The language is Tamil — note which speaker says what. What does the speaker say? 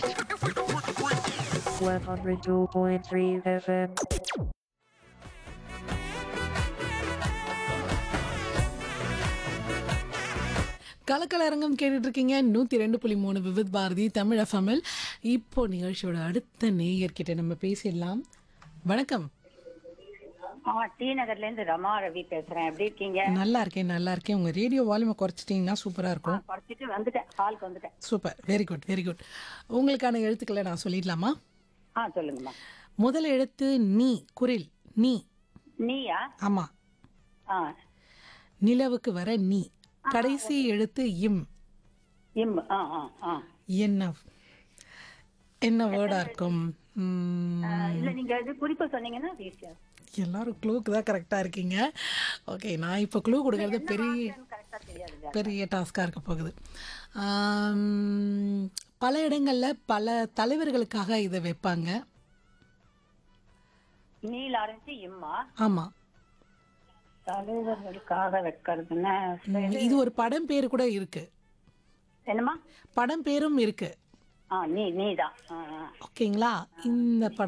Speaker 1: 102.3 FM.
Speaker 2: கலக்கலரங்கம் கேட்டுட்டு இருக்கீங்க நூற்றி ரெண்டு புள்ளி மூணு விவித் பாரதி தமிழ் எஃப்எம்எல் இப்போ நிகழ்ச்சியோட அடுத்த நேயர்கிட்ட நம்ம பேசிடலாம் வணக்கம்
Speaker 3: ஆ டி நகர்ல இருந்து ரமா ரவி பேசுறேன் எப்படி இருக்கீங்க
Speaker 2: நல்லா இருக்கேன் நல்லா இருக்கேன் உங்கள் ரேடியோ வால்யூமை குறைச்சிட்டிங்கன்னா சூப்பராக இருக்கும்
Speaker 3: படிச்சுட்டு வந்துட்டேன் ஹாலுக்கு வந்துட்டேன்
Speaker 2: super very good very good உங்களுக்கான எழுத்துக்களை நான் சொல்லிடலாமா
Speaker 3: ஆ சொல்லுங்கம்மா
Speaker 2: முதல் எழுத்து நீ குரில் நீ
Speaker 3: நீயா
Speaker 2: ஆமாம்
Speaker 3: ஆ
Speaker 2: நிலவுக்கு வர நீ கடைசி எழுத்து இம்
Speaker 3: இம் ஆ ஆ ஆ
Speaker 2: என்ன என்ன வேர்டாக இருக்கும் ம்,
Speaker 3: ஆ, இல்ல நீங்க இது குறிப்பா சொன்னீங்கன்னா ஈஸியா
Speaker 2: எல்லாரும் க்ளூக்கு தான் கரெக்டாக இருக்கீங்க ஓகே நான் இப்போ க்ளூ கொடுக்கறது பெரிய
Speaker 3: கரெக்டா தெரியாது
Speaker 2: பெரிய டாஸ்காக இருக்க போகுது ஆம், பல இடங்களில் பல தலைவர்களுக்காக இதை வைப்பாங்க
Speaker 3: நீல ஆரம்பிச்சு இம்மா
Speaker 2: ஆமாம்
Speaker 3: தலைவர்களுக்காக வைக்கிறதுன்னா
Speaker 2: இது ஒரு படம் பேர் கூட இருக்கு
Speaker 3: என்னம்மா
Speaker 2: படம் பேரும் இருக்கு
Speaker 3: ஆ நீ நீதான் ஆ ஆ
Speaker 2: ஓகேங்களா இந்த படம்